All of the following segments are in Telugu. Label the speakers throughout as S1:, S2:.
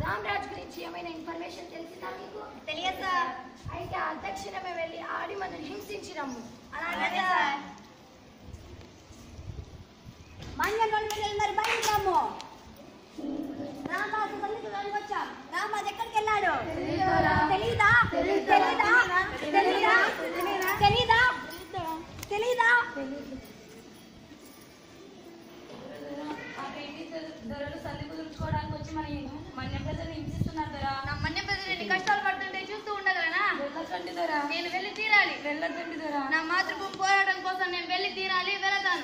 S1: రామరాజ్ గురించి ఏమైనా ఇన్ఫర్మేషన్ తెలిసిందా మీకు
S2: తెలియదు సార్
S1: అయితే ఆ దక్షిణమే వెళ్ళి ఆడి మనం హింసించినాము
S2: అలాగే సార్ మంగళవారం వెళ్ళి మరి బయలుదేరాము రామరాజు పల్లికి వెళ్ళి వచ్చాం రామరాజు ఎక్కడికి వెళ్ళాడు తెలీదా తెలీదా తెలీదా తెలీదా తెలీదా
S3: దొరలు సల్లి కుదుర్చుకోవడానికి వచ్చి మన మన్య ప్రజలు హింసిస్తున్నారు దొర నా మన్య ప్రజలు ఎన్ని కష్టాలు పడుతుంటే చూస్తూ ఉండగలనా వెళ్ళకండి దొర నేను వెళ్ళి తీరాలి వెళ్ళదండి దొర నా మాతృభూమి పోరాటం కోసం నేను వెళ్ళి తీరాలి వెళతాను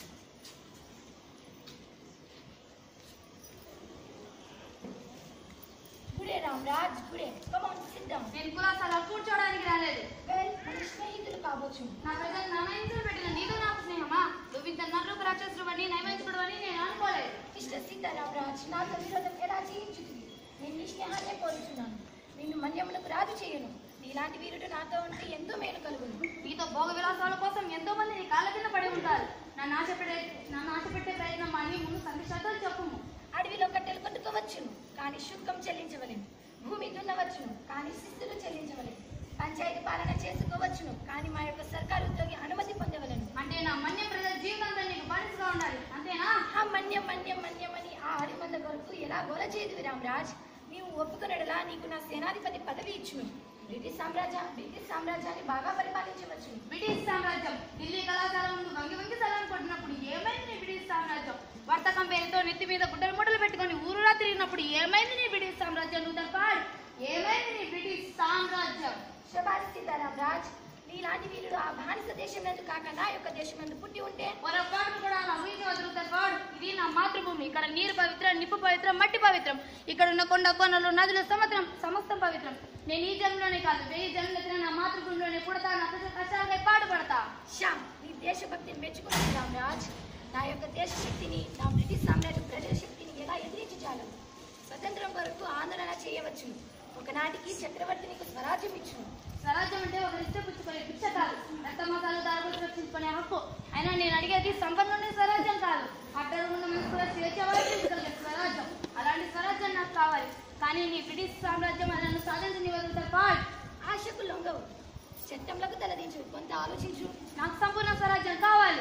S1: గుడే రామరాజ్ గుడే కమాన్ సిద్ధం
S3: నేను కులాసాల కూర్చోవడానికి రాలేదు
S1: వెల్ మన స్నేహితులు కావచ్చు
S3: నా ప్రజలు నామయించులు పెట్టిన నీతో నాకు స్నేహమా నువ్వు ఇంత నర్రూపు రాక్షసుడు అని నైవేద్యుడు అని నేను అనుకోలేదు
S1: ఇష్ట సీతారామరాజ్ నాతో విరోధం ఎలా చేయించుతుంది నేను నీ స్నేహాన్నే కోరుచున్నాను నిన్ను మన్యములకు రాజు చేయను నీలాంటి వీరుడు నాతో ఉంటే ఎంతో మేలు కలుగును
S3: నీతో భోగ విలాసాల కోసం ఎంతో మంది నీ కాళ్ళ కింద పడి ఉంటారు నన్ను ఆశ పెట్టే నన్ను ఆశ పెట్టే ప్రయత్నం మాని ముందు సందేశాలు చెప్పుము
S1: అడవిలో కట్టెలు కొట్టుకోవచ్చును కానీ శుల్కం చెల్లించవలేము భూమి దున్నవచ్చును కానీ శిస్తులు చెల్లించవలేము పంచాయతీ పాలన చేసుకోవచ్చును కానీ మా యొక్క సర్కారు ఉద్యోగి అనుమతి పొందవలేను
S3: అంటే నా మన్య ప్రజల జీవితంతో నీకు బానిసగా ఉండాలి అంతేనా
S1: ఆ మన్యం మన్యం మన్యమని ఆ అడిమంద కొరకు ఎలా గోల చేయదు రామరాజ్ నీవు ఒప్పుకున్నడలా నీకు నా సేనాధిపతి పదవి ఇచ్చును బ్రిటిష్ సామ్రాజ్య బ్రిటిష్ సామ్రాజ్యాన్ని బాగా పరిపాలించవచ్చును
S3: బ్రిటిష్ సామ్రాజ్యం ఢిల్లీ కళాశాల ముందు వంగి వంగి సలాం కొట్టినప్పుడు ఏమైంది నీ బ్రిటిష్ సామ్రాజ్యం వర్తకం పేరుతో నెత్తి మీద గుడ్డలు ముడ్డలు పెట్టుకొని ఊరులా తిరిగినప్పుడు ఏమైంది నీ బ్రిటిష్ సామ్రాజ్యం నువ్వు తప్పాడు ఏమైంది నీ బ్రిటిష్ సామ్రాజ్యం
S1: శబాష్ సీతారామరాజ్ నీలాంటి వీరుడు ఆ బానిస దేశం నందు కాక నా యొక్క దేశం నందు పుట్టి ఉంటే
S3: పొరపాటు కూడా అలా ఊహించి వదులుతారు వాడు ఇది నా మాతృభూమి ఇక్కడ నీరు పవిత్రం నిప్పు పవిత్రం మట్టి పవిత్రం ఇక్కడ ఉన్న కొండ కొనలు నదులు సముద్రం సమస్తం పవిత్రం నేను ఈ జన్మలోనే కాదు వెయ్యి జన్మలెత్తిన నా మాతృభూమిలోనే పుడతా నా ప్రజల కష్టాలకై పాటుపడతా
S1: శ్యామ్ నీ దేశభక్తిని మెచ్చుకున్నాను రామరాజ్ నా యొక్క దేశ శక్తిని నా బ్రిటిష్ సామ్రాజ్య ప్రజల శక్తిని ఎలా ఎదిరించజాలను స్వతంత్రం కొరకు ఆందోళన చేయవచ్చును ఒకనాటికి చక్రవర్తి నీకు స్వరాజ్యం ఇచ్చును
S3: స్వరాజ్యం అంటే ఒక ఇష్ట పుచ్చుకునే పిచ్చ కాదు రక్త మతాలు దారులు రక్షించుకునే హక్కు అయినా నేను అడిగేది సంపన్నుని స్వరాజ్యం కాదు అక్కడ ఉన్న మనసు కూడా స్వేచ్ఛ వహించగలిగే స్వరాజ్యం అలాంటి స్వరాజ్యం నాకు కావాలి కానీ నీ బ్రిటిష్ సామ్రాజ్యం అది నన్ను సాధించని వదులుతారు పాడ్
S1: ఆశకు లొంగవు చట్టంలకు తలదించు కొంత ఆలోచించు
S3: నాకు సంపూర్ణ స్వరాజ్యం కావాలి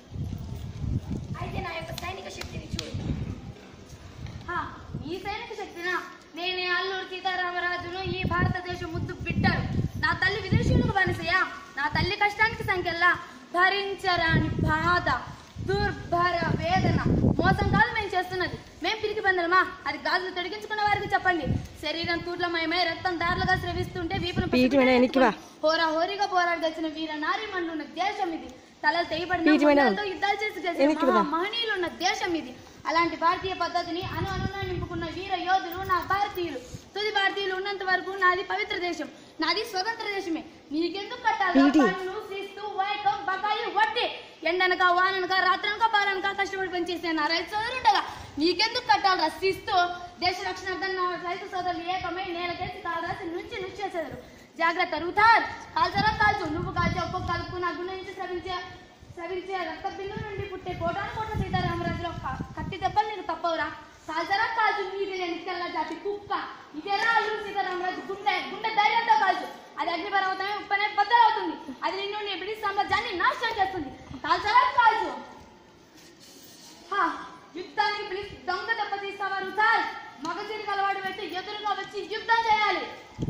S1: అయితే నా యొక్క సైనిక శక్తిని చూడు
S3: హా, ఈ సైనిక శక్తినా నేనే అల్లూరు సీతారామరాజును ఈ భారతదేశం ముద్దు బిడ్డరు నా తల్లి విదేశీయులకు బానిసయ్యా నా తల్లి కష్టానికి సంఖ్యల్లా భరించరాని బాధ దుర్భర వేదన మోసం కాదు మేము చేస్తున్నది మేం పిరికి బందలమా అది గాజులు తొడిగించుకున్న వారికి చెప్పండి శరీరం తూట్లమయమై రక్తం దారులుగా స్రవిస్తుంటే వీపును
S4: పీటి మేడం, వెనక్కి వా.
S3: హోరా హోరీగా పోరాడి తెచ్చిన వీర నారి ఉన్న దేశం ఇది తలలు తెగిపడిన
S4: పీటి మేడం.
S3: మొండాలతో యుద్ధాలు చేసి చేసిన
S4: వెనక్కి వా.
S3: మహా మహనీయులు ఉన్న దేశం ఇది అలాంటి భారతీయ పద్ధతిని అను అనున నింపుకున్న వీర యోధులు నా భారతీయులు తుది భారతీయులు ఉన్నంత వరకు నాది పవిత్ర దేశం నాది స్వతంత్ర దేశమే నీకెందుకు కట్టాలి
S4: పీటి.
S3: పన్ను శిస్తు వైకం బకాయి వడ్డీ ఎండనక వాననక రాత్రనక పాలనక కష్టపడి పనిచేసే నా రైతు సోదరుండగా నీకెందుకు కట్టాలి శిస్తు దేశ రక్షణార్థం నా రైతు సోదరులు ఏకమై నేలకేసి కాదాసి నుంచి నుంచేసేదారు జాగ్రత్త రూతార్ కాల్చరా కాల్చు నువ్వు కాల్చే ఒక్కొక్క కలుపు నా గుండె నుంచి స్రవించే స్రవించే రక్త బిందు నుండి పుట్టే కోటాను కోట సీతారామరాజులో క- కత్తి దెబ్బలు నీకు తప్పవురా కాల్చరా కాల్చు నీటి లేని తెల్ల జాతి కుక్క ఇదేరా అల్లూరు సీతారామరాజు గుండె గుండె ధైర్యంతో కాల్చు అది అగ్నిపర్వతమే ఉప్పనే బద్దలవుతుంది అది నిన్ను నీ బ్రిటిష్ సామ్రాజ్యాన్ని నాశనం చేస్తుంది కాల్చరా కాల్చు హా, యుద్ధానికి పిలిచి దొంగ దెబ్బ తీస్తావారు సార్ మగజీరికి అలవాటు పెట్టి ఎదురుగా వచ్చి యుద్ధం చేయాలి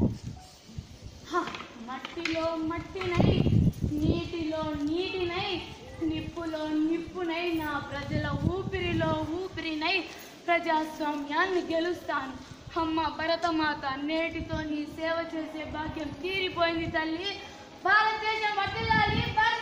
S3: హ, మట్టిలో మట్టినై నీటిలో నీటినై నిప్పులో నిప్పునై నా ప్రజల ఊపిరిలో ఊపిరినై ప్రజాస్వామ్యాన్ని గెలుస్తాను అమ్మ భరతమాత నేటితో నీ సేవ చేసే భాగ్యం తీరిపోయింది తల్లి భారతదేశం వర్తిల్లాలి భారత